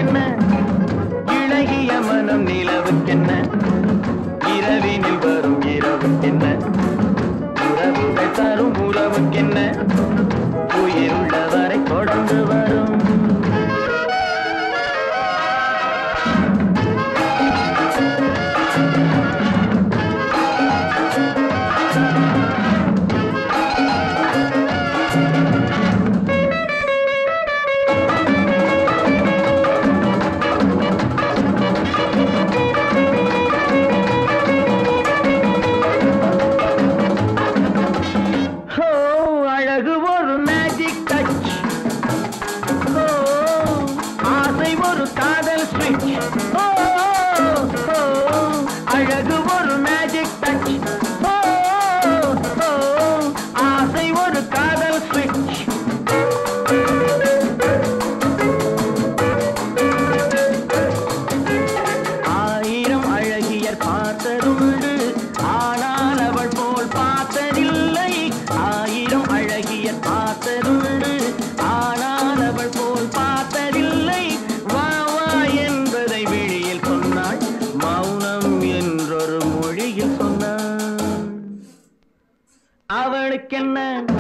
நிலவுக்கென்ன இழகிய மனம் நிலவுக்கென்ன இரவினில் வரும் இரவுக்கென்ன உறவுகள் தரும் உறவுக்கென்ன உயிருள்ளவரை தொடர்ந்து வரும் ஹோ அழகு ஒரு மேஜிக் டச் ஓ ஆசை ஒரு காதல் ஸ்விட்ச் ஓ ஓ, அழகு ஒரு மேஜிக் டச் ஓ ஓ, ஆசை ஒரு காதல் ஸ்விட்ச் ஆயிரம் அழகியர் பார்த்ததுண்டு ஆனால் அவள் போல் பார்த்ததில்லை ஆயிரம் அழகியர் பார்த்ததுண்டு ஆனால் அவள் போல் பார்த்ததில்லை வா வா என்பதை விழியில் சொன்னாள் மௌனம் என்றொரு மொழியில் சொன்னாள் அவளுக்கென்ன